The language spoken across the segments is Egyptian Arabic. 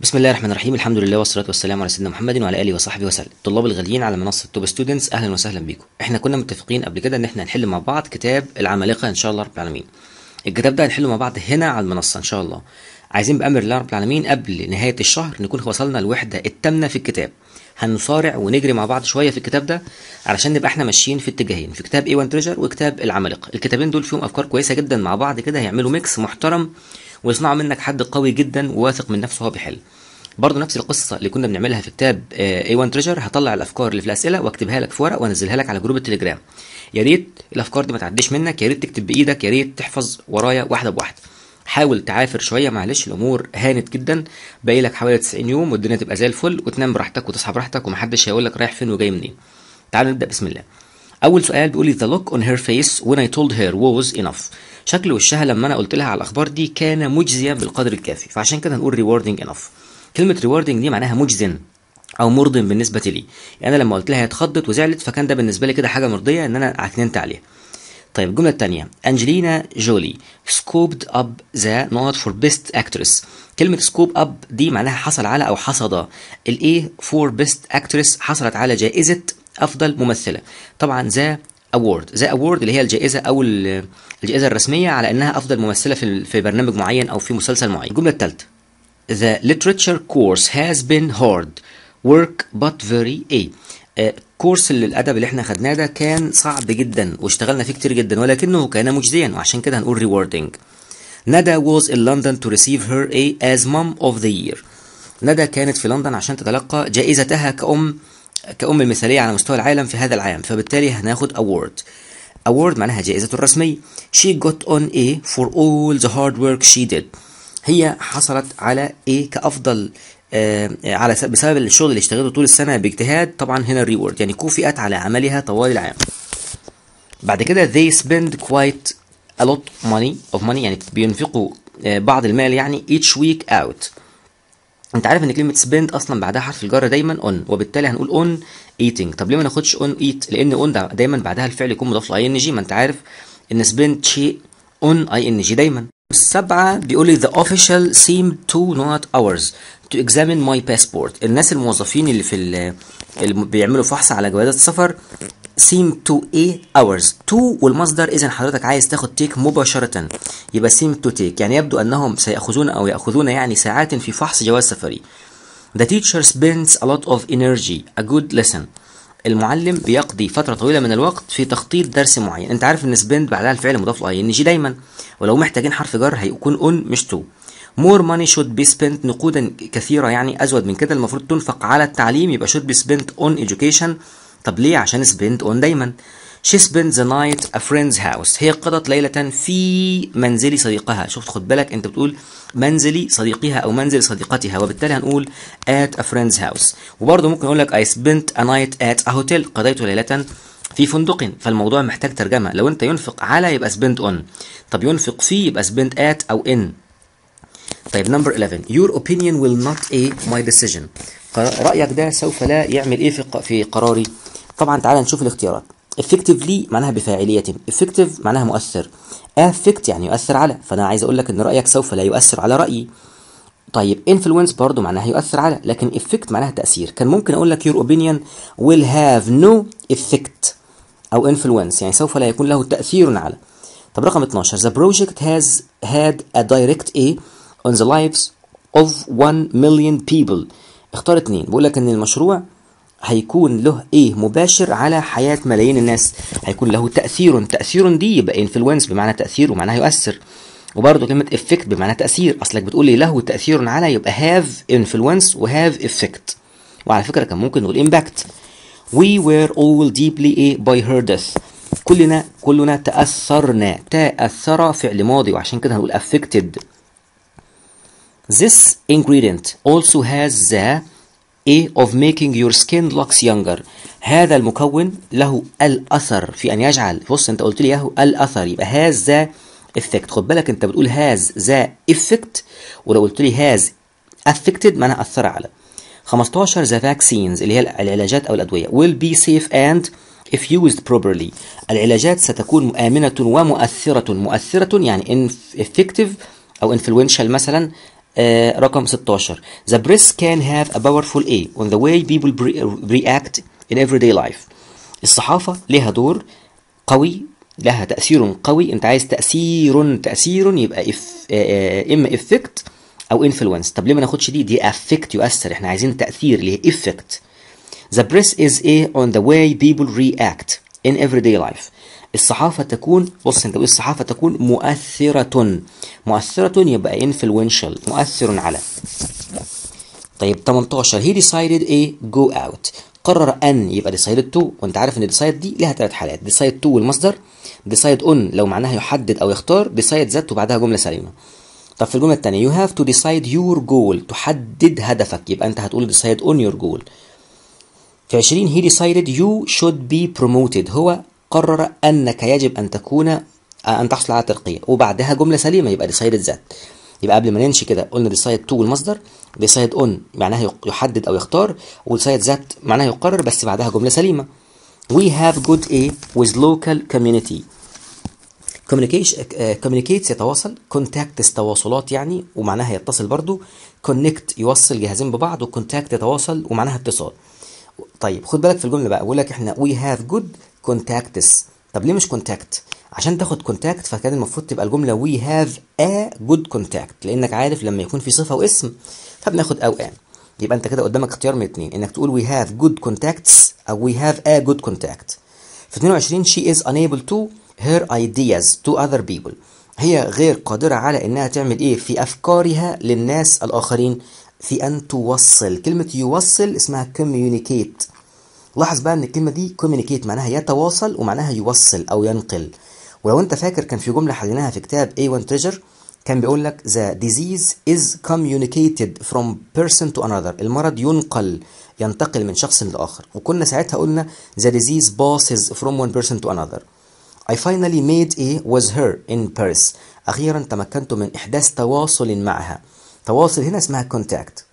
بسم الله الرحمن الرحيم الحمد لله والصلاه والسلام على سيدنا محمد وعلى اله وصحبه وسلم طلاب الغاليين على منصه توب ستودنتس اهلا وسهلا بيكم احنا كنا متفقين قبل كده ان احنا هنحل مع بعض كتاب العمالقه ان شاء الله رب العالمين الكتاب ده هنحله مع بعض هنا على المنصه ان شاء الله عايزين بامر الله رب العالمين قبل نهايه الشهر نكون وصلنا الوحده الثامنه في الكتاب هنصارع ونجري مع بعض شويه في الكتاب ده علشان نبقى احنا ماشيين في اتجاهين في كتاب اي 1 تريجر وكتاب العمالقه الكتابين دول فيهم افكار كويسه جدا مع بعض كده هيعملوا ميكس محترم ويصنعوا منك حد قوي جدا وواثق من نفسه وهو بيحل برضه نفس القصه اللي كنا بنعملها في كتاب اي 1 تريجر هطلع الافكار اللي في الاسئله واكتبها لك في ورق وانزلها لك على جروب التليجرام يا ريت الافكار دي ما تعديش منك يا ريت تكتب بايدك يا ريت تحفظ ورايا واحده بواحده حاول تعافر شويه معلش الامور هانت جدا باقي لك حوالي 90 يوم والدنيا تبقى زي الفل وتنام براحتك وتصحى براحتك ومحدش هيقول لك رايح فين وجاي منين تعالوا نبدا بسم الله اول سؤال بيقول لي the look on her face when I told her was enough شكل وشها لما انا قلت لها على الاخبار دي كان مجزيا بالقدر الكافي فعشان كده هنقول rewarding enough كلمه rewarding دي معناها مجزن او مرضٍ بالنسبه لي يعني انا لما قلت لها هي اتخضت وزعلت فكان ده بالنسبه لي كده حاجه مرضيه ان انا عكننت عليها طيب الجملة الثانية أنجلينا جولي سكوبد أب ذا نوت فور بيست أكترس كلمة سكوب أب دي معناها حصل على أو حصد الإيه فور بيست أكترس حصلت على جائزة أفضل ممثلة طبعا ذا أوورد ذا أوورد اللي هي الجائزة أو الجائزة الرسمية على إنها أفضل ممثلة في في برنامج معين أو في مسلسل معين الجملة الثالثة The literature course has been hard work but very A آه، كورس الادب اللي احنا خدناه ده كان صعب جدا واشتغلنا فيه كتير جدا ولكنه كان مجزيا وعشان كده هنقول rewarding ندى was in London to receive her A as mom of the year ندى كانت في لندن عشان تتلقى جائزتها كأم كأم المثالية على مستوى العالم في هذا العام فبالتالي هناخد award award معناها جائزة الرسمية she got on A for all the hard work she did هي حصلت على A كأفضل آه على بسبب الشغل اللي اشتغلته طول السنه باجتهاد طبعا هنا الريورد يعني كافئت على عملها طوال العام بعد كده they spend quite a lot money of money يعني بينفقوا آه بعض المال يعني each week out انت عارف ان كلمه spend اصلا بعدها حرف الجر دايما on وبالتالي هنقول on eating طب ليه ما ناخدش on eat لان on دايما بعدها الفعل يكون مضاف ل ing ما انت عارف ان spend شيء on ing دايما السبعة بيقول لي the official seemed to not hours to examine my passport الناس الموظفين اللي في اللي بيعملوا فحص على جوازات السفر seem to a hours to والمصدر اذا حضرتك عايز تاخد take مباشرة يبقى seem to take يعني يبدو انهم سيأخذون او يأخذون يعني ساعات في فحص جواز سفري The teacher spends a lot of energy a good lesson المعلم بيقضي فترة طويلة من الوقت في تخطيط درس معين انت عارف ان spend بعدها الفعل مضاف ل ing دايما ولو محتاجين حرف جر هيكون on مش to more money should be spent نقودا كثيرة يعني أزود من كده المفروض تنفق على التعليم يبقى should be spent on education طب ليه عشان spend on دايما she spent the night a friend's house هي قضت ليلة في منزل صديقها شوف خد بالك انت بتقول منزل صديقها او منزل صديقتها وبالتالي هنقول at a friend's house وبرضه ممكن اقول لك I spent a night at a hotel قضيت ليلة في فندق فالموضوع محتاج ترجمة لو انت ينفق على يبقى spend on طب ينفق في يبقى spend at او in طيب نمبر 11 your opinion will not aid my decision رأيك ده سوف لا يعمل ايه في في قراري طبعا تعال نشوف الاختيارات effectively معناها بفاعلية effective معناها مؤثر affect يعني يؤثر على فانا عايز اقول لك ان رأيك سوف لا يؤثر على رأيي طيب influence برضو معناها يؤثر على لكن effect معناها تأثير كان ممكن اقول لك your opinion will have no effect او influence يعني سوف لا يكون له تأثير على طب رقم 12 the project has had a direct A on the lives of 1 million people اختار اتنين بقول لك ان المشروع هيكون له ايه مباشر على حياة ملايين الناس هيكون له تأثير تأثير دي يبقى influence بمعنى تأثير ومعناها يؤثر وبرضه كلمة effect بمعنى تأثير أصلك بتقول لي له تأثير على يبقى have influence و have effect وعلى فكرة كان ممكن نقول impact we were all deeply a by her death كلنا كلنا تأثرنا تأثر فعل ماضي وعشان كده هنقول affected This ingredient also has the A of making your skin looks younger هذا المكون له الأثر في أن يجعل بص أنت قلت لي له الأثر يبقى has the effect خد بالك أنت بتقول has the effect ولو قلت لي has affected معناها أثر على 15 the vaccines اللي هي العلاجات أو الأدوية will be safe and if used properly العلاجات ستكون آمنة ومؤثرة مؤثرة يعني effective أو influential مثلا آه رقم 16 The press can have a powerful A on the way people bre- react in everyday life الصحافة لها دور قوي لها تأثير قوي انت عايز تأثير تأثير يبقى إف آه اما افكت او انفلونس طب ليه ما ناخدش دي دي افكت يؤثر احنا عايزين تأثير اللي هي افكت The press is a on the way people react in everyday life الصحافة تكون بص انت الصحافة تكون مؤثرة مؤثرة يبقى influential مؤثر على طيب 18 he decided a go out قرر ان يبقى decided to وانت عارف ان decide دي لها ثلاث حالات decide to والمصدر decide on لو معناها يحدد او يختار decide ذات وبعدها جملة سليمة طب في الجملة الثانية you have to decide your goal تحدد هدفك يبقى انت هتقول decide on your goal في 20 he decided you should be promoted هو قرر أنك يجب أن تكون أن تحصل على ترقية وبعدها جملة سليمة يبقى decided ذات يبقى قبل ما نمشي كده قلنا decide to والمصدر decide on معناها يحدد أو يختار و decide ذات معناها يقرر بس بعدها جملة سليمة we have good a with local community communication communicates يتواصل contacts تواصلات يعني ومعناها يتصل برضو connect يوصل جهازين ببعض وcontact يتواصل ومعناها اتصال طيب خد بالك في الجمله بقى بقول لك احنا we have good contacts طب ليه مش contact عشان تاخد contact فكان المفروض تبقى الجمله we have a good contact لانك عارف لما يكون في صفه واسم فبناخد او ان يبقى انت كده قدامك اختيار من اتنين انك تقول we have good contacts او we have a good contact في 22 she is unable to her ideas to other people هي غير قادرة على انها تعمل ايه في افكارها للناس الاخرين في ان توصل كلمة يوصل اسمها communicate لاحظ بقى ان الكلمة دي communicate معناها يتواصل ومعناها يوصل او ينقل ولو انت فاكر كان في جملة حليناها في كتاب A1 Treasure كان بيقول لك the disease is communicated from person to another المرض ينقل ينتقل من شخص لآخر وكنا ساعتها قلنا the disease passes from one person to another I finally made a with her in Paris أخيرا تمكنت من إحداث تواصل معها تواصل هنا اسمها contact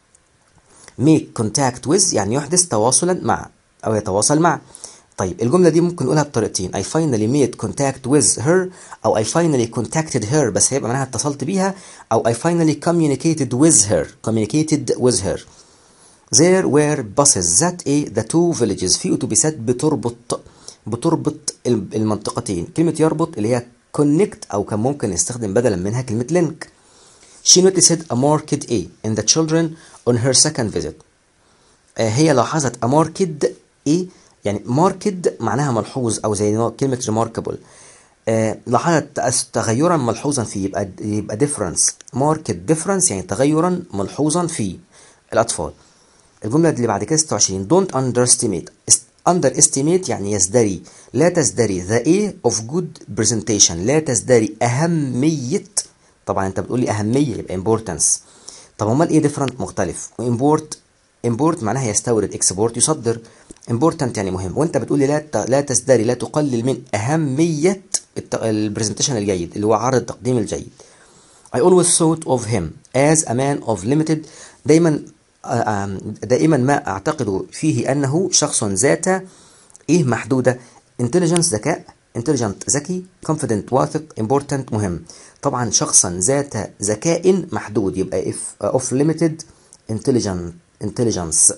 make contact with يعني يحدث تواصلا مع أو يتواصل مع طيب الجملة دي ممكن نقولها بطريقتين I finally made contact with her أو I finally contacted her بس هيبقى معناها اتصلت بيها أو I finally communicated with her communicated with her There were buses that a the two villages في أتوبيسات بتربط بتربط المنطقتين كلمة يربط اللي هي connect أو كان ممكن نستخدم بدلا منها كلمة link She noticed a marked A in the children on her second visit. آه هي لاحظت a marked A يعني marked معناها ملحوظ أو زي كلمة remarkable. آه لاحظت تغيرا ملحوظا فيه يبقى يبقى difference marked difference يعني تغيرا ملحوظا في الأطفال. الجملة اللي بعد كده 26 don't underestimate underestimate يعني يزدري لا تزدري the A of good presentation لا تزدري أهمية طبعا انت بتقول لي اهميه يبقى importance طب امال ايه different مختلف import import معناها يستورد export يصدر important يعني مهم وانت بتقول لي لا لا تزدري لا تقلل من اهميه البرزنتيشن الجيد اللي هو عرض التقديم الجيد I always thought of him as a man of limited دايما دائما ما اعتقد فيه انه شخص ذات ايه محدوده intelligence ذكاء intelligent ذكي confident واثق important مهم طبعا شخصا ذات ذكاء محدود يبقى if uh, of limited intelligent intelligence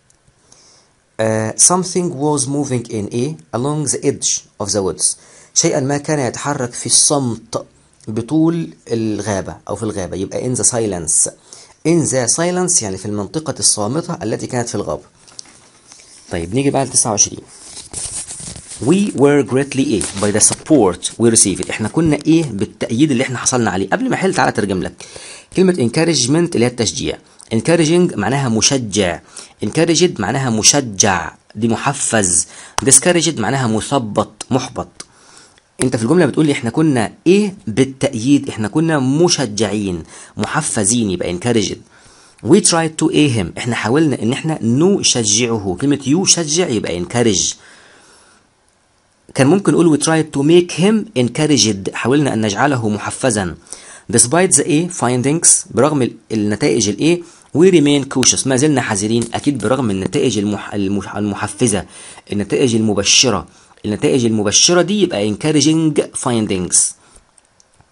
uh, something was moving in a along the edge of the woods شيئا ما كان يتحرك في الصمت بطول الغابة أو في الغابة يبقى in the silence in the silence يعني في المنطقة الصامتة التي كانت في الغابة طيب نيجي بقى ل 29 We were greatly A by the support we received احنا كنا ايه بالتأييد اللي احنا حصلنا عليه قبل ما احل تعالى ترجم لك كلمة encouragement اللي هي التشجيع encouraging معناها مشجع encouraged معناها مشجع دي محفز discouraged معناها مثبط محبط انت في الجمله بتقول لي احنا كنا ايه بالتأييد احنا كنا مشجعين محفزين يبقى encouraged we tried to a him احنا حاولنا ان احنا نشجعه كلمه يشجع يبقى encourage كان ممكن نقول we tried to make him encouraged حاولنا أن نجعله محفزا despite the A findings برغم النتائج ال A we remain cautious ما زلنا حذرين أكيد برغم النتائج المح... المح... المحفزة النتائج المبشرة النتائج المبشرة دي يبقى encouraging findings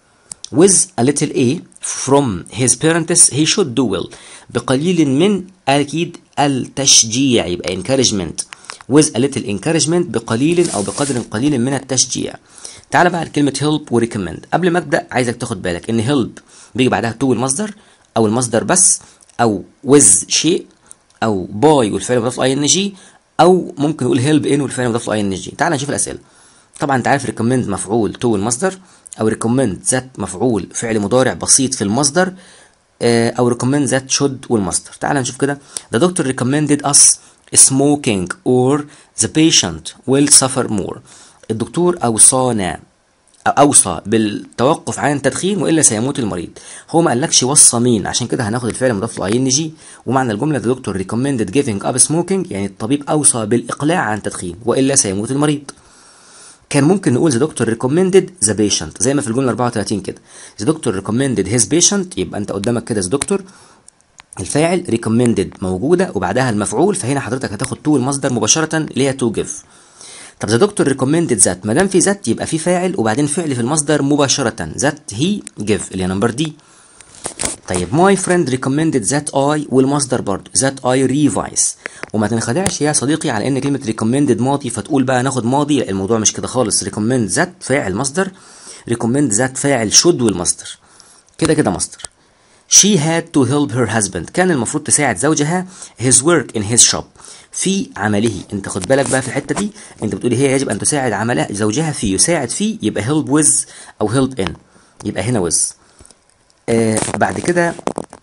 with a little a from his parents he should do well بقليل من أكيد التشجيع يبقى encouragement with a little encouragement بقليل أو بقدر قليل من التشجيع تعال بقى لكلمة help و recommend قبل ما أبدأ عايزك تاخد بالك إن help بيجي بعدها to المصدر أو المصدر بس أو with شيء أو by والفعل مضاف ل ing أو ممكن نقول help in والفعل مضاف ل ing تعال نشوف الأسئلة طبعا انت عارف recommend مفعول to المصدر او recommend ذات مفعول فعل مضارع بسيط في المصدر او recommend ذات should والمصدر تعال نشوف كده the doctor recommended us smoking or the patient will suffer more الدكتور اوصانا أو اوصى بالتوقف عن التدخين والا سيموت المريض هو ما قالكش وصى مين عشان كده هناخد الفعل مضاف له ان جي ومعنى الجمله the doctor recommended giving up smoking يعني الطبيب اوصى بالاقلاع عن التدخين والا سيموت المريض كان ممكن نقول the doctor recommended the patient زي ما في الجمله 34 كده the doctor recommended his patient يبقى انت قدامك كده the doctor الفاعل recommended موجوده وبعدها المفعول فهنا حضرتك هتاخد to المصدر مباشره اللي هي to give طب the doctor recommended ذات ما دام في ذات يبقى في فاعل وبعدين فعل في المصدر مباشره ذات he give اللي هي نمبر دي طيب my friend recommended that I والمصدر برضه that I revise وما تنخدعش يا صديقي على ان كلمه recommended ماضي فتقول بقى ناخد ماضي لا الموضوع مش كده خالص recommend that فاعل مصدر recommend that فاعل should والمصدر كده كده مصدر she had to help her husband كان المفروض تساعد زوجها his work in his shop في عمله انت خد بالك بقى في الحته دي انت بتقولي هي يجب ان تساعد عملها زوجها فيه يساعد فيه يبقى help with او help in يبقى هنا with آه بعد كده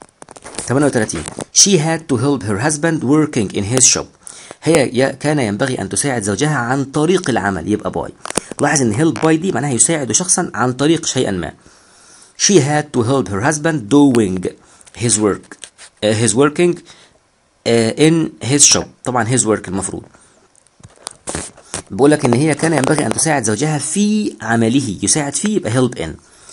38 she had to help her husband working in his shop هي كان ينبغي أن تساعد زوجها عن طريق العمل يبقى باي لاحظ إن help by دي معناها يساعد شخصا عن طريق شيئا ما she had to help her husband doing his work uh, his working uh, in his shop طبعا his work المفروض بقول لك ان هي كان ينبغي ان تساعد زوجها في عمله يساعد فيه يبقى help in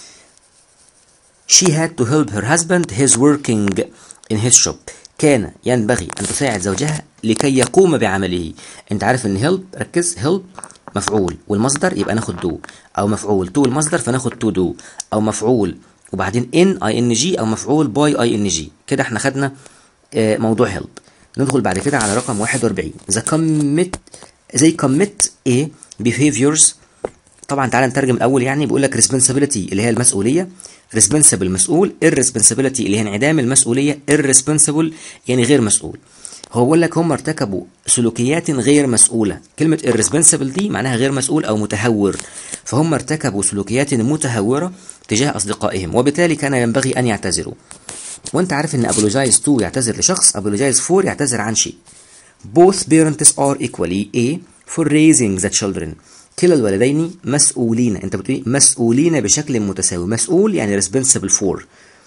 she had to help her husband his working in his shop كان ينبغي أن تساعد زوجها لكي يقوم بعمله أنت عارف أن help ركز help مفعول والمصدر يبقى ناخد do أو مفعول to المصدر فناخد to do أو مفعول وبعدين in ing أو مفعول by ing كده احنا خدنا موضوع help ندخل بعد كده على رقم 41 the commit they commit a behaviors طبعا تعالى نترجم الاول يعني بيقول لك responsibility اللي هي المسؤوليه responsible مسؤول irresponsibility اللي هي انعدام المسؤوليه irresponsible يعني غير مسؤول هو بيقول لك هم ارتكبوا سلوكيات غير مسؤوله كلمه irresponsible دي معناها غير مسؤول او متهور فهم ارتكبوا سلوكيات متهوره تجاه اصدقائهم وبالتالي كان ينبغي ان يعتذروا وانت عارف ان apologize to يعتذر لشخص apologize for يعتذر عن شيء both parents are equally a for raising the children كلا الوالدين مسؤولين انت بتقول مسؤولين بشكل متساوي مسؤول يعني responsible for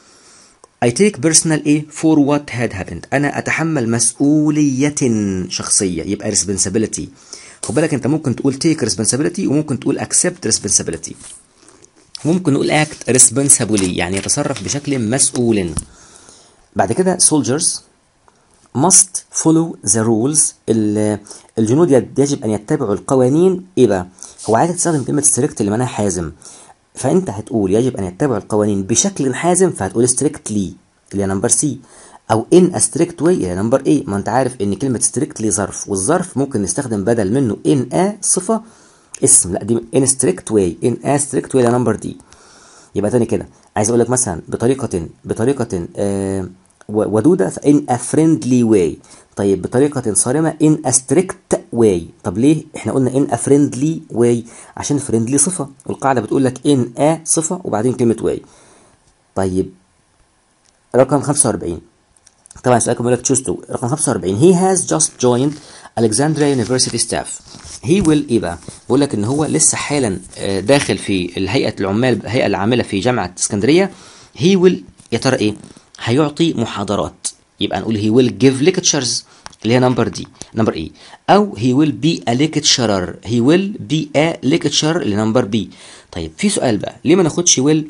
I take personal A for what had happened انا اتحمل مسؤولية شخصية يبقى responsibility خد بالك انت ممكن تقول take responsibility وممكن تقول accept responsibility ممكن نقول act responsibly يعني يتصرف بشكل مسؤول بعد كده soldiers must follow the rules الجنود يجب ان يتبعوا القوانين ايه بقى هو عايز تستخدم كلمه strict اللي معناها حازم فانت هتقول يجب ان يتبعوا القوانين بشكل حازم فهتقول strictly اللي هي نمبر سي او in a strict way اللي نمبر ايه ما انت عارف ان كلمه strictly ظرف والظرف ممكن نستخدم بدل منه in a صفه اسم لا دي in strict way in a strict way اللي نمبر دي يبقى تاني كده عايز اقول لك مثلا بطريقه بطريقه آه ودودة in a friendly way طيب بطريقة صارمة in a strict way طب ليه احنا قلنا in a friendly way عشان friendly صفة والقاعدة بتقول لك in a صفة وبعدين كلمة way طيب رقم 45 طبعا السؤال كان بيقول لك choose to رقم 45 he has just joined Alexandria University staff he will ايه بقى بيقول لك ان هو لسه حالا داخل في الهيئة العمال الهيئة العاملة في جامعة اسكندرية he will يا ترى ايه هيعطي محاضرات يبقى نقول he will give lectures اللي هي نمبر دي نمبر اي او he will be a lecturer he will be a lecturer اللي نمبر بي طيب في سؤال بقى ليه ما ناخدش will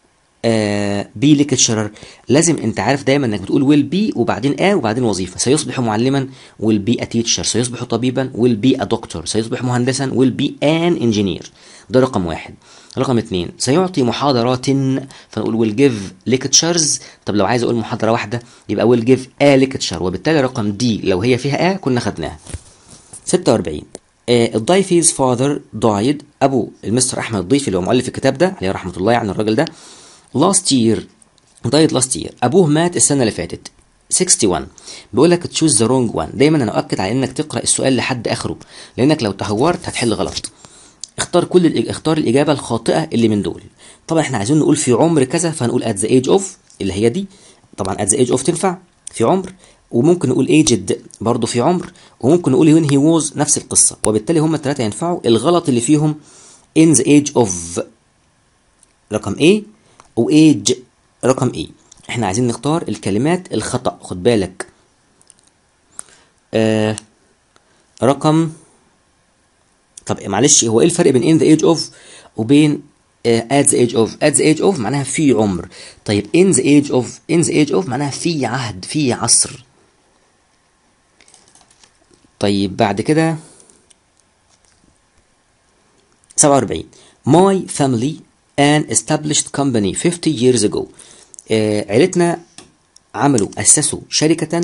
آه بي ليكتشرر لازم انت عارف دايما انك بتقول ويل بي وبعدين ا وبعدين وظيفه سيصبح معلما ويل بي ا تيتشر سيصبح طبيبا ويل بي ا دكتور سيصبح مهندسا ويل بي ان انجينير ده رقم واحد رقم اتنين سيعطي محاضرات فنقول will give lectures طب لو عايز اقول محاضرة واحدة يبقى will give a lecture وبالتالي رقم دي لو هي فيها a كنا خدناها 46 آه، الضيفي's father died ابو المستر احمد الضيفي اللي هو مؤلف الكتاب ده عليه رحمه الله يعني الراجل ده last year died last year ابوه مات السنه اللي فاتت 61 بيقول لك تشوز ذا رونج وان دايما انا اؤكد على انك تقرا السؤال لحد اخره لانك لو تهورت هتحل غلط اختار كل الإج... اختار الاجابه الخاطئه اللي من دول طبعا احنا عايزين نقول في عمر كذا فهنقول at the age of اللي هي دي طبعا at the age of تنفع في عمر وممكن نقول aged برضه في عمر وممكن نقول when he was نفس القصه وبالتالي هم الثلاثه ينفعوا الغلط اللي فيهم in the age of رقم A و age رقم A احنا عايزين نختار الكلمات الخطأ خد بالك آه رقم طب معلش هو ايه الفرق بين in the age of وبين آه at the age of at the age of معناها في عمر طيب in the age of in the age of معناها في عهد في عصر طيب بعد كده 47 My family an established company 50 years ago آه عيلتنا عملوا أسسوا شركة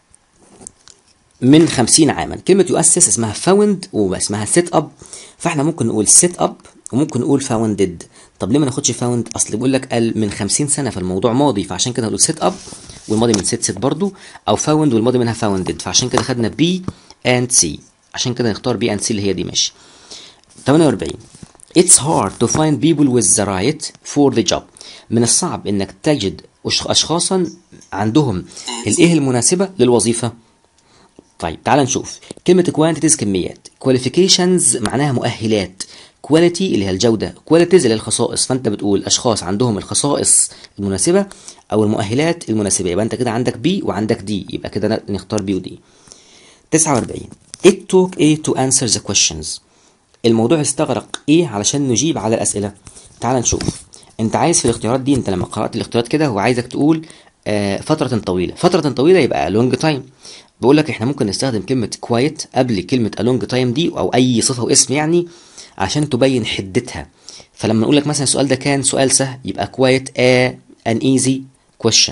من 50 عاما كلمة يؤسس اسمها فاوند واسمها سيت اب فاحنا ممكن نقول سيت اب وممكن نقول فاوندد طب ليه ما ناخدش فاوند اصل بيقول لك قال من 50 سنه فالموضوع ماضي فعشان كده هنقول سيت اب والماضي من سيت سيت برضو او فاوند والماضي منها فاوندد فعشان كده خدنا بي اند سي عشان كده نختار بي اند سي اللي هي دي ماشي 48 It's hard to find people with the right for the job من الصعب انك تجد اشخاصا عندهم الايه المناسبه للوظيفه طيب تعال نشوف كلمة quantities كميات qualifications معناها مؤهلات quality اللي هي الجودة qualities اللي هي الخصائص فأنت بتقول أشخاص عندهم الخصائص المناسبة أو المؤهلات المناسبة يبقى أنت كده عندك B وعندك D يبقى كده نختار B و D 49 It took A to answer the questions الموضوع استغرق إيه علشان نجيب على الأسئلة تعال نشوف أنت عايز في الاختيارات دي أنت لما قرأت الاختيارات كده هو عايزك تقول آه فترة طويلة فترة طويلة يبقى long time بقول لك احنا ممكن نستخدم كلمة quiet قبل كلمة a long time دي أو أي صفة واسم يعني عشان تبين حدتها فلما نقول لك مثلا السؤال ده كان سؤال سهل يبقى quiet a an easy question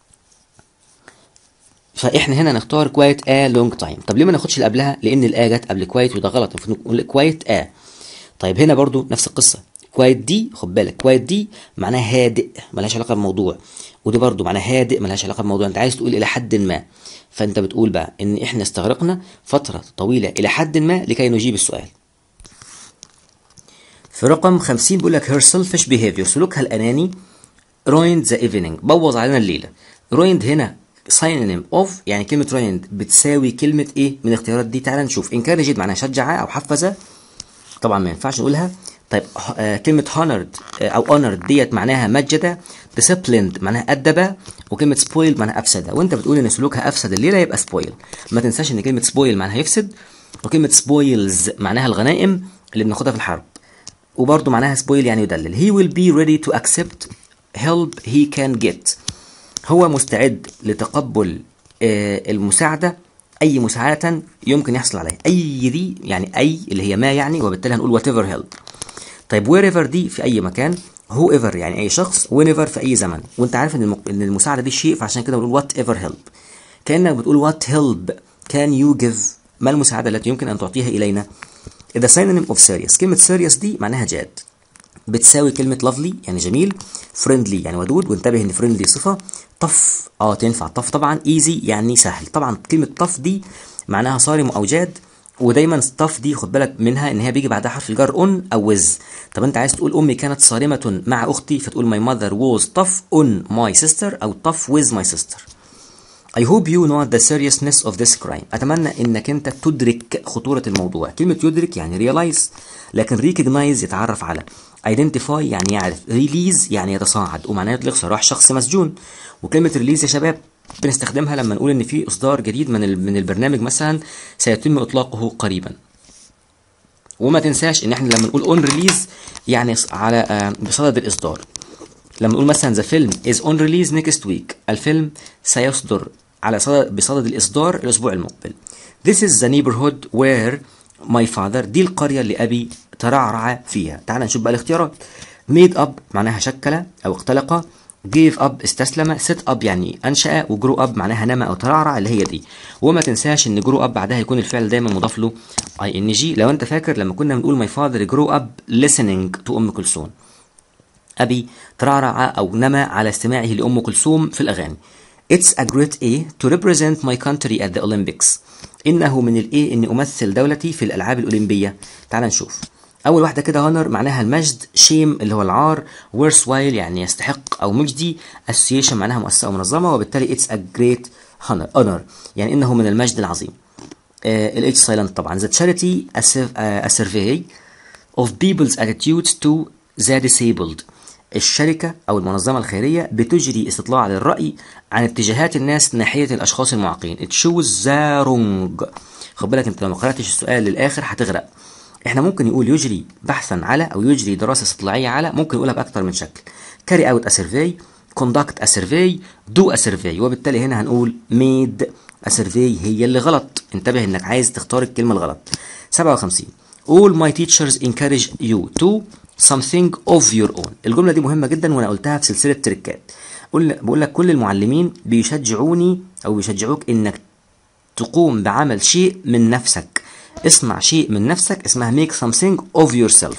فاحنا هنا نختار quiet a long time طب ليه ما ناخدش اللي قبلها لان الا جت قبل quiet وده غلط المفروض نقول quiet a طيب هنا برضو نفس القصه quiet دي خد بالك quiet دي معناها هادئ ملهاش علاقه بالموضوع ودي برضو معناها هادئ ملهاش علاقه بالموضوع انت عايز تقول الى حد ما فانت بتقول بقى ان احنا استغرقنا فتره طويله الى حد ما لكي نجيب السؤال في رقم 50 بيقول لك her selfish behavior سلوكها الاناني ruined the evening بوظ علينا الليله ruined هنا synonym of يعني كلمه ruined بتساوي كلمه ايه من الاختيارات دي تعال نشوف encouraged معناها شجع او حفز طبعا ما ينفعش نقولها طيب آه كلمة honored آه أو honored ديت معناها مجد disciplined معناها أدب وكلمة spoiled معناها أفسد وأنت بتقول إن سلوكها أفسد الليلة يبقى spoil ما تنساش إن كلمة spoil معناها يفسد وكلمة spoils معناها الغنائم اللي بناخدها في الحرب وبرضه معناها spoil يعني يدلل he will be ready to accept help he can get هو مستعد لتقبل آه المساعدة أي مساعدة يمكن يحصل عليها أي دي يعني أي اللي هي ما يعني وبالتالي هنقول whatever help طيب wherever دي في اي مكان whoever يعني اي شخص whenever في اي زمن وانت عارف ان الم... ان المساعده دي شيء فعشان كده بنقول whatever help كانك بتقول what help can you give ما المساعده التي يمكن ان تعطيها الينا the synonym of serious كلمه serious دي معناها جاد بتساوي كلمة lovely يعني جميل friendly يعني ودود وانتبه ان friendly صفة tough اه تنفع tough طبعا easy يعني سهل طبعا كلمة tough دي معناها صارم او جاد ودايما ستاف دي خد بالك منها ان هي بيجي بعدها حرف الجر اون او ويز طب انت عايز تقول امي كانت صارمه مع اختي فتقول my mother was tough on my sister او tough with my sister I hope you know the seriousness of this crime اتمنى انك انت تدرك خطوره الموضوع كلمه يدرك يعني realize لكن recognize يتعرف على identify يعني يعرف release يعني يتصاعد ومعناه يطلق سراح شخص مسجون وكلمه ريليز يا شباب بنستخدمها لما نقول ان في اصدار جديد من من البرنامج مثلا سيتم اطلاقه قريبا وما تنساش ان احنا لما نقول اون ريليز يعني على بصدد الاصدار لما نقول مثلا ذا فيلم از اون ريليز نيكست ويك الفيلم سيصدر على صدد بصدد الاصدار الاسبوع المقبل This is the neighborhood where my father دي القرية اللي أبي ترعرع فيها تعال نشوف بقى الاختيارات made up معناها شكل او اختلق gave up استسلم set up يعني انشأ وجرو up معناها نما او ترعرع اللي هي دي وما تنساش ان جرو up بعدها يكون الفعل دايما مضاف له اي ان جي لو انت فاكر لما كنا بنقول my father grew up listening to ام كلثوم أبي ترعرع أو نما على استماعه لأم كلثوم في الأغاني. It's a great A to represent my country at the Olympics. إنه من الإيه إني أمثل دولتي في الألعاب الأولمبية. تعال نشوف. أول واحدة كده هونر معناها المجد، شيم اللي هو العار، worthwhile يعني يستحق أو مجدي، association معناها مؤسسة أو منظمة وبالتالي it's a great honor, honor يعني إنه من المجد العظيم. ال H silent طبعا. The charity a, a survey of people's attitudes to the disabled. الشركة أو المنظمة الخيرية بتجري استطلاع للرأي عن اتجاهات الناس ناحية الأشخاص المعاقين تشوز ذا رونج خد بالك أنت لو ما قرأتش السؤال للآخر هتغرق احنا ممكن يقول يجري بحثا على أو يجري دراسة استطلاعية على ممكن يقولها بأكتر من شكل carry out a survey conduct a survey do a survey وبالتالي هنا هنقول made a survey هي اللي غلط انتبه انك عايز تختار الكلمة الغلط 57 all my teachers encourage you to something of your own الجملة دي مهمة جدا وانا قلتها في سلسلة تريكات بقول لك كل المعلمين بيشجعوني او بيشجعوك انك تقوم بعمل شيء من نفسك اصنع شيء من نفسك اسمها make something of yourself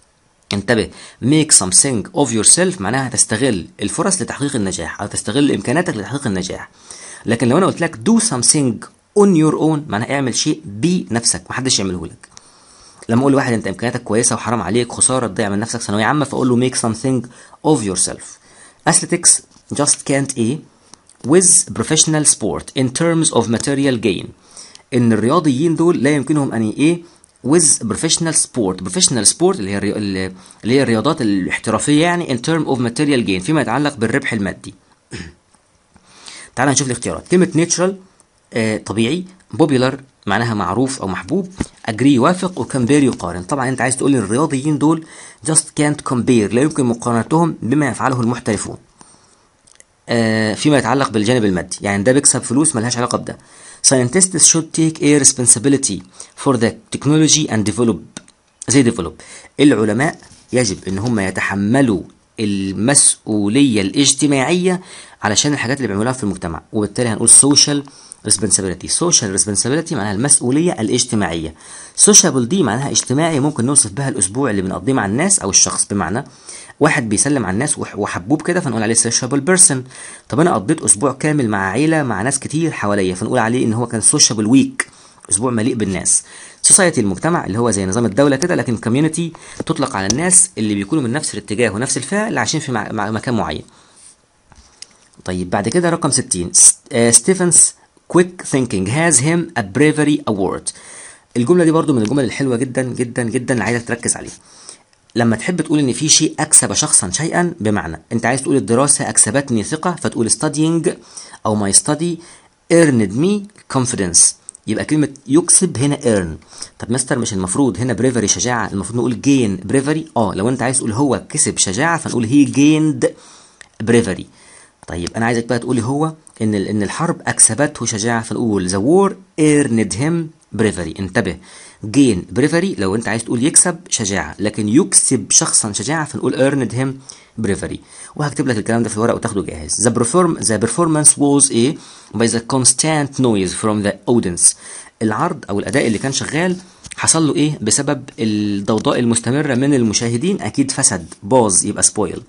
انتبه make something of yourself معناها تستغل الفرص لتحقيق النجاح او تستغل امكاناتك لتحقيق النجاح لكن لو انا قلت لك do something on your own معناها اعمل شيء بنفسك محدش يعمله لك لما اقول لواحد انت امكانياتك كويسه وحرام عليك خساره تضيع من نفسك ثانويه عامه فاقول له make something of yourself athletics just can't a with professional sport in terms of material gain ان الرياضيين دول لا يمكنهم ان ايه with professional sport professional sport اللي هي اللي هي الرياضات الاحترافيه يعني in term of material gain فيما يتعلق بالربح المادي تعال نشوف الاختيارات كلمه natural آه طبيعي popular معناها معروف او محبوب اجري يوافق وكمبير يقارن طبعا انت عايز تقول لي الرياضيين دول just can't compare لا يمكن مقارنتهم بما يفعله المحترفون آه فيما يتعلق بالجانب المادي يعني ده بيكسب فلوس ملهاش علاقه بده scientists should take a responsibility for the technology and develop they develop العلماء يجب ان هم يتحملوا المسؤوليه الاجتماعيه علشان الحاجات اللي بيعملوها في المجتمع وبالتالي هنقول social responsibility social responsibility معناها المسؤولية الاجتماعية sociable دي معناها اجتماعي ممكن نوصف بها الأسبوع اللي بنقضيه مع الناس أو الشخص بمعنى واحد بيسلم على الناس وحبوب كده فنقول عليه sociable person طب أنا قضيت أسبوع كامل مع عيلة مع ناس كتير حواليا فنقول عليه إن هو كان sociable week أسبوع مليء بالناس سوسايتي المجتمع اللي هو زي نظام الدولة كده لكن كوميونتي تطلق على الناس اللي بيكونوا من نفس الاتجاه ونفس الفئة اللي عايشين في مكان معين طيب بعد كده رقم 60 ستيفنز quick thinking has him a bravery award الجمله دي برضو من الجمل الحلوه جدا جدا جدا اللي عايزك تركز عليها لما تحب تقول ان في شيء اكسب شخصا شيئا بمعنى انت عايز تقول الدراسه اكسبتني ثقه فتقول studying او my study earned me confidence يبقى كلمة يكسب هنا earn طب مستر مش المفروض هنا bravery شجاعة المفروض نقول gain bravery اه لو انت عايز تقول هو كسب شجاعة فنقول he gained bravery طيب انا عايزك بقى تقولي هو ان ان الحرب اكسبته شجاعه فنقول ذا وور earned him bravery انتبه جين بريفري لو انت عايز تقول يكسب شجاعه لكن يكسب شخصا شجاعه فنقول earned him bravery وهكتب لك الكلام ده في الورق وتاخده جاهز the perform the performance was a by the constant noise from the audience العرض او الاداء اللي كان شغال حصل له ايه بسبب الضوضاء المستمره من المشاهدين اكيد فسد باظ يبقى سبويل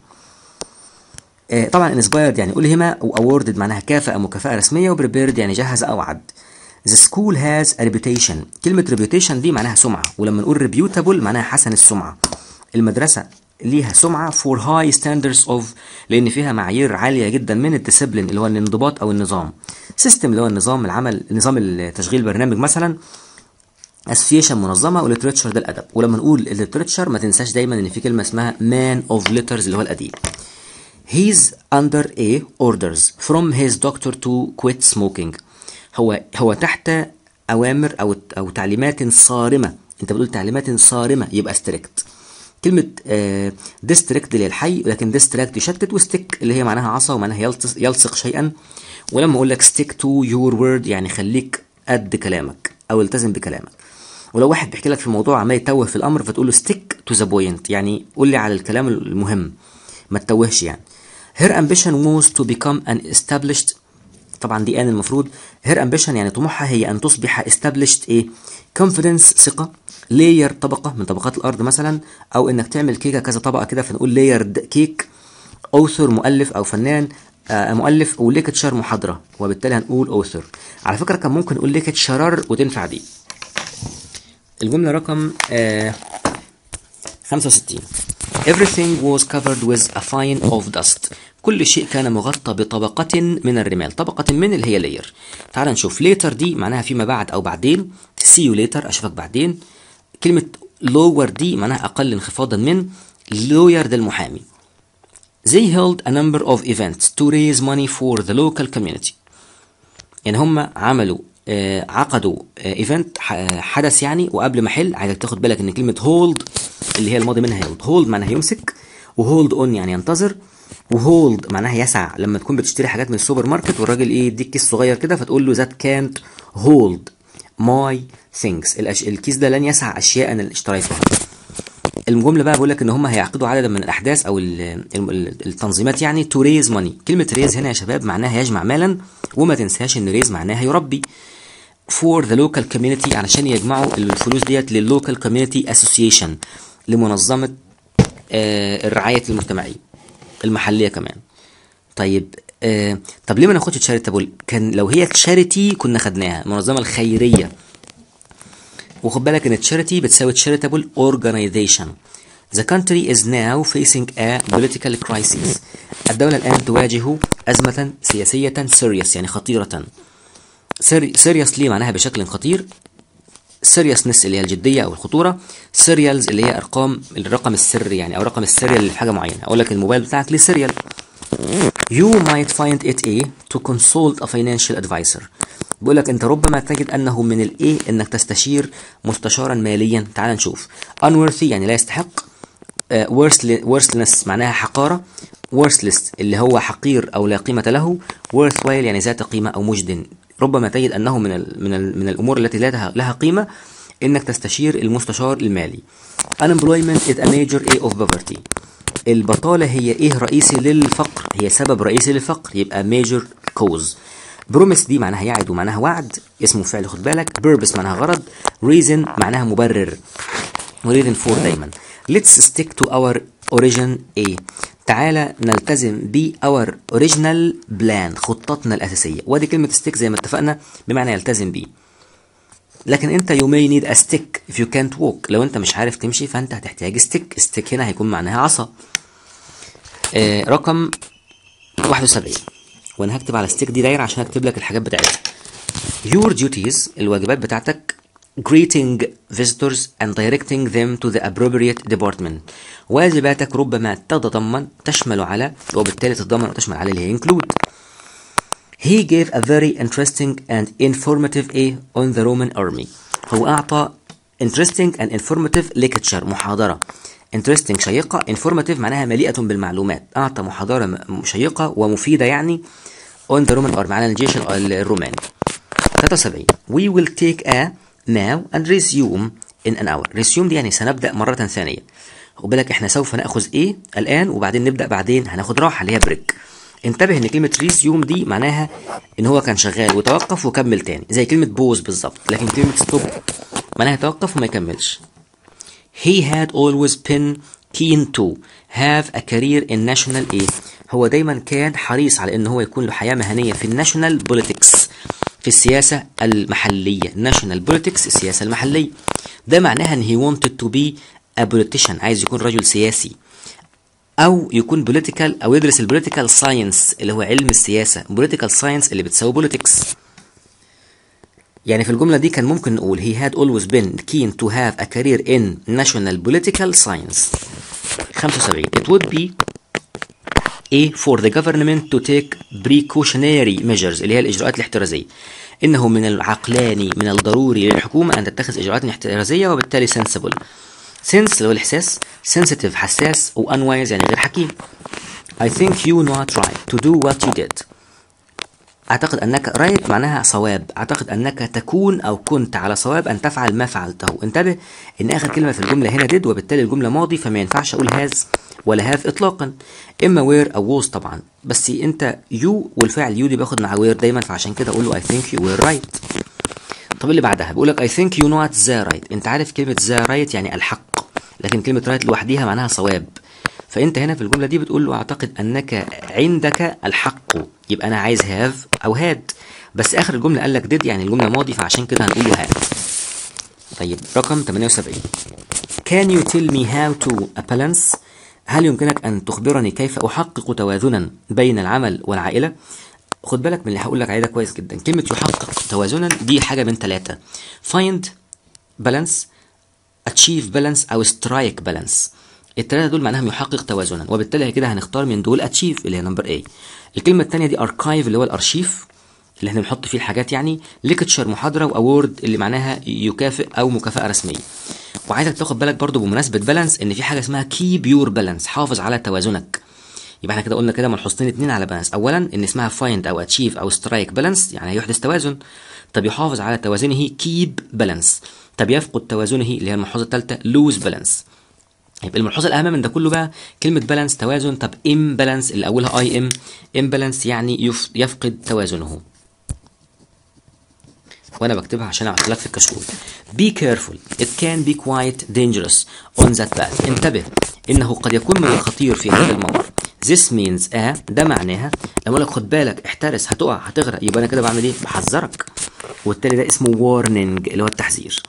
آه طبعا انسبايرد يعني ألهم واوردد معناها كافأ مكافأة رسمية وبريبيرد يعني جهز أو عد The school has a reputation كلمة reputation دي معناها سمعة ولما نقول reputable معناها حسن السمعة المدرسة ليها سمعة for high standards of لأن فيها معايير عالية جدا من الديسيبلين اللي هو الانضباط أو النظام سيستم اللي هو النظام العمل نظام التشغيل برنامج مثلا اسوسيشن منظمه وليترشر ده الادب ولما نقول الليترشر ما تنساش دايما ان في كلمه اسمها مان اوف ليترز اللي هو الاديب He's under a orders from his doctor to quit smoking. هو هو تحت أوامر أو أو تعليمات صارمة. أنت بتقول تعليمات صارمة يبقى ستريكت. كلمة ديستريكت اللي هي الحي لكن ديستراكت يشتت وستيك اللي هي معناها عصا ومعناها يلصق, يلصق شيئا ولما أقول لك stick to your word يعني خليك قد كلامك أو التزم بكلامك. ولو واحد بيحكي لك في موضوع عمال يتوه في الامر فتقول له stick to the point يعني قول لي على الكلام المهم ما تتوهش يعني her ambition was to become an established طبعا دي ان المفروض her ambition يعني طموحها هي ان تصبح established ايه confidence ثقه layer طبقه من طبقات الارض مثلا او انك تعمل كيكه كذا طبقه كده فنقول layered كيك author مؤلف او فنان آه مؤلف وليكتشر محاضره وبالتالي هنقول author على فكره كان ممكن نقول ليكتشرر وتنفع دي الجمله رقم آه 65 Everything was covered with a fine of dust كل شيء كان مغطى بطبقة من الرمال طبقة من اللي هي layer تعال نشوف later دي معناها فيما بعد أو بعدين see you later أشوفك بعدين كلمة lower دي معناها أقل انخفاضا من lawyer ده المحامي They held a number of events to raise money for the local community يعني هم عملوا آه عقدوا ايفنت آه حدث يعني وقبل ما احل عايزك تاخد بالك ان كلمه هولد اللي هي الماضي منها هولد هولد معناها يمسك وهولد اون يعني ينتظر وهولد معناها يسع لما تكون بتشتري حاجات من السوبر ماركت والراجل ايه يديك كيس صغير كده فتقول له ذات كانت هولد ماي ثينجز الكيس ده لن يسع اشياء انا اللي اشتريتها الجمله بقى بقول لك ان هم هيعقدوا عددا من الاحداث او التنظيمات يعني تو ريز ماني كلمه ريز هنا يا شباب معناها يجمع مالا وما تنساش ان ريز معناها يربي فور ذا لوكال كوميونتي علشان يجمعوا الفلوس ديت لللوكال كوميونتي اسوسيشن لمنظمه آه الرعايه المجتمعيه المحليه كمان طيب آه طب ليه ما ناخدش تشاريتابل كان لو هي تشاريتي كنا خدناها المنظمه الخيريه وخد بالك ان تشاريتي بتساوي charitable organization The country is now facing a political crisis. الدولة الآن تواجه أزمة سياسية serious يعني خطيرة. serious ليه معناها بشكل خطير seriousness اللي هي الجدية أو الخطورة serials اللي هي أرقام الرقم السري يعني أو رقم السريال اللي في حاجة معينة أقول لك الموبايل بتاعك ليه سيريال You might find it a to consult a financial advisor بيقول لك انت ربما تجد انه من الايه انك تستشير مستشارا ماليا تعال نشوف unworthy يعني لا يستحق uh, worthless معناها حقاره worthless اللي هو حقير او لا قيمه له worthwhile يعني ذات قيمه او مجد ربما تجد انه من ال من ال من الامور التي لها لها قيمه انك تستشير المستشار المالي unemployment is a major A of poverty البطاله هي ايه رئيسي للفقر هي سبب رئيسي للفقر يبقى major cause بروميس دي معناها يعد ومعناها وعد اسمه فعل خد بالك بيربس معناها غرض ريزن معناها مبرر وريزن فور دايما let's stick to our origin A تعالى نلتزم ب our original plan خطتنا الأساسية وادي كلمة stick زي ما اتفقنا بمعنى يلتزم بيه لكن انت you may need a stick if you can't walk لو انت مش عارف تمشي فانت هتحتاج stick stick هنا هيكون معناها عصا آه رقم 71 وانا هكتب على ستيك دي دايره عشان اكتب لك الحاجات بتاعتها your duties الواجبات بتاعتك greeting visitors and directing them to the appropriate department واجباتك ربما تتضمن تشمل على وبالتالي تتضمن وتشمل على اللي هي include He gave a very interesting and informative A on the Roman army. هو أعطى interesting and informative lecture محاضرة. interesting شيقة informative معناها مليئة بالمعلومات. أعطى محاضرة شيقة ومفيدة يعني on the Roman army على الجيش الروماني. 73 We will take a now and resume in an hour. resume دي يعني سنبدأ مرة ثانية. خد بالك احنا سوف ناخذ ايه الان وبعدين نبدا بعدين هناخد راحه اللي هي بريك انتبه ان كلمه ريسيوم دي معناها ان هو كان شغال وتوقف وكمل تاني زي كلمه بوز بالظبط لكن كلمه ستوب معناها يتوقف وما يكملش he had always been keen to have a career in national aid هو دايما كان حريص على ان هو يكون له حياه مهنيه في الناشونال بوليتكس في السياسه المحليه national politics السياسه المحليه ده معناها ان he wanted to be a politician عايز يكون رجل سياسي او يكون بوليتيكال او يدرس البوليتيكال ساينس اللي هو علم السياسه بوليتيكال ساينس اللي بتساوي بوليتكس يعني في الجمله دي كان ممكن نقول he had always been keen to have a career in national political science 75 it would be A for the government to take precautionary measures اللي هي الإجراءات الاحترازية إنه من العقلاني من الضروري للحكومة أن تتخذ إجراءات احترازية وبالتالي sensible sense اللي هو الإحساس sensitive حساس و unwise يعني غير حكيم I think you not right to do what you did اعتقد انك رايت معناها صواب اعتقد انك تكون او كنت على صواب ان تفعل ما فعلته انتبه ان اخر كلمه في الجمله هنا did وبالتالي الجمله ماضي فما ينفعش اقول هاز ولا هاف اطلاقا اما وير او ووز طبعا بس انت يو والفعل يو دي باخد مع وير دايما فعشان كده اقول له I think you were right طب اللي بعدها بيقول لك I think you not the right انت عارف كلمه the right يعني الحق لكن كلمه right لوحديها معناها صواب فانت هنا في الجمله دي بتقول له اعتقد انك عندك الحق يبقى انا عايز هاف او هاد بس اخر الجمله قال لك did يعني الجمله ماضي فعشان كده هنقول له هاد طيب رقم 78 Can you tell me how to a balance هل يمكنك أن تخبرني كيف أحقق توازنا بين العمل والعائلة؟ خد بالك من اللي هقول لك عليه ده كويس جدا كلمة يحقق توازنا دي حاجة من ثلاثة find balance achieve balance أو strike balance الثلاثة دول معناهم يحقق توازنا وبالتالي كده هنختار من دول achieve اللي هي نمبر A الكلمة الثانية دي archive اللي هو الأرشيف اللي احنا بنحط فيه الحاجات يعني ليكتشر محاضرة وأورد اللي معناها يكافئ أو مكافأة رسمية وعايزك تاخد بالك برضو بمناسبة بالانس ان في حاجة اسمها keep your balance حافظ على توازنك يبقى احنا كده قلنا كده ملحوظتين اتنين على بالانس اولا ان اسمها find او achieve او strike balance يعني يحدث توازن طب يحافظ على توازنه keep balance طب يفقد توازنه اللي هي الملحوظة الثالثة lose balance يبقى الملحوظة الأهم من ده كله بقى كلمة بالانس توازن طب imbalance اللي أولها اي ام imbalance يعني يف يفقد توازنه وانا بكتبها عشان اعطي لك في الكشكول be careful it can be quite dangerous on that path انتبه انه قد يكون من الخطير في هذا الموقف this means اه ده معناها لما اقول لك خد بالك احترس هتقع هتغرق يبقى انا كده بعمل ايه بحذرك وبالتالي ده اسمه warning اللي هو التحذير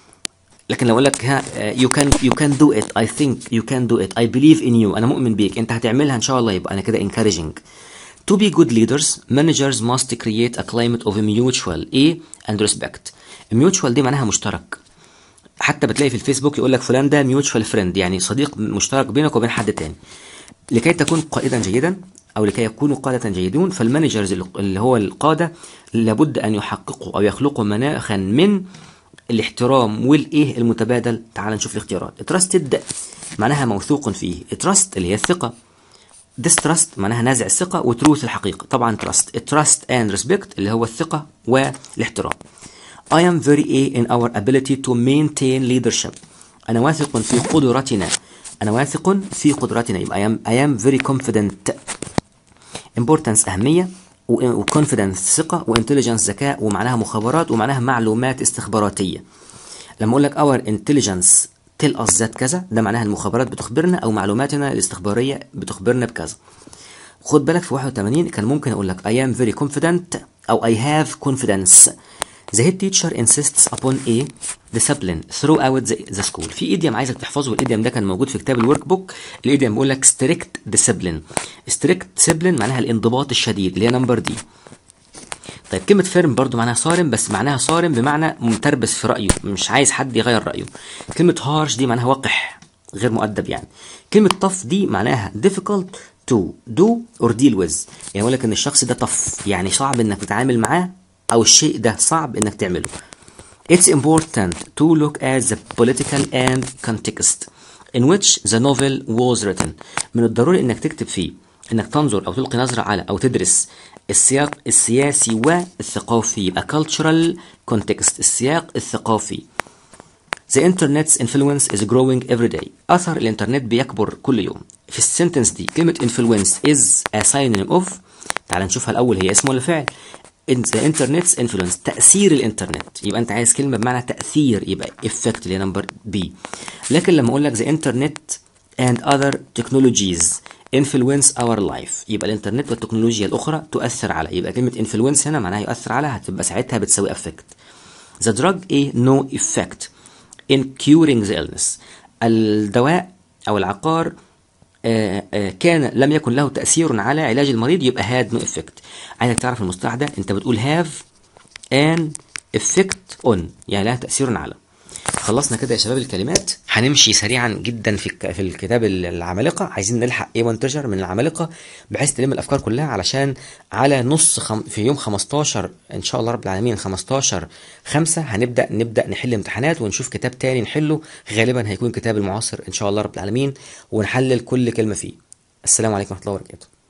لكن لو اقول لك ها you can you can do it I think you can do it I believe in you انا مؤمن بيك انت هتعملها ان شاء الله يبقى انا كده encouraging To be good leaders, managers must create a climate of mutual A and respect. mutual دي معناها مشترك. حتى بتلاقي في الفيسبوك يقول لك فلان ده mutual friend يعني صديق مشترك بينك وبين حد تاني. لكي تكون قائدا جيدا او لكي يكونوا قادة جيدون فالمانجرز اللي هو القادة لابد ان يحققوا او يخلقوا مناخا من الاحترام والايه المتبادل تعال نشوف الاختيارات. trusted معناها موثوق فيه. trust اللي هي الثقة. distrust معناها نازع الثقة وتروث الحقيقة طبعا trust trust and respect اللي هو الثقة والاحترام I am very A in our ability to maintain leadership أنا واثق في قدرتنا أنا واثق في قدرتنا يبقى I am, I am very confident importance أهمية وconfidence ثقة وintelligence ذكاء ومعناها مخابرات ومعناها معلومات استخباراتية لما أقول لك our intelligence تيل اس ذات كذا ده معناها المخابرات بتخبرنا او معلوماتنا الاستخباريه بتخبرنا بكذا خد بالك في 81 كان ممكن اقول لك I am very confident او I have confidence The head teacher insists upon a discipline throughout the, the school. في ايديم عايزك تحفظه والايديم ده كان موجود في كتاب الورك بوك الايديم بيقول لك strict discipline. strict discipline معناها الانضباط الشديد اللي هي نمبر دي. طيب كلمة فيرم برضو معناها صارم بس معناها صارم بمعنى متربس في رأيه مش عايز حد يغير رأيه كلمة هارش دي معناها وقح غير مؤدب يعني كلمة طف دي معناها difficult to do or deal with يعني يقول لك ان الشخص ده طف يعني صعب انك تتعامل معاه او الشيء ده صعب انك تعمله It's important to look at the political and context in which the novel was written من الضروري انك تكتب فيه انك تنظر او تلقي نظرة على او تدرس السياق السياسي والثقافي يبقى cultural context السياق الثقافي The internet's influence is growing every day. أثر الإنترنت بيكبر كل يوم. في السنتنس دي كلمة influence is a synonym of تعال نشوفها الأول هي اسم ولا فعل. In the internet's influence تأثير الإنترنت يبقى أنت عايز كلمة بمعنى تأثير يبقى effect اللي هي نمبر B. لكن لما أقول لك the internet and other technologies influence our life يبقى الانترنت والتكنولوجيا الاخرى تؤثر على يبقى كلمه influence هنا معناها يؤثر على هتبقى ساعتها بتساوي affect the drug a no effect in curing the illness الدواء او العقار آآ آآ كان لم يكن له تأثير على علاج المريض يبقى had no effect عايزك تعرف المصطلح ده انت بتقول have an effect on يعني لها تأثير على خلصنا كده يا شباب الكلمات هنمشي سريعا جدا في الك... في الكتاب العمالقه عايزين نلحق ايه 1 تريجر من العمالقه بحيث نلم الافكار كلها علشان على نص خم... في يوم 15 ان شاء الله رب العالمين 15 5 هنبدا نبدا نحل امتحانات ونشوف كتاب تاني نحله غالبا هيكون كتاب المعاصر ان شاء الله رب العالمين ونحلل كل كلمه فيه السلام عليكم ورحمه الله وبركاته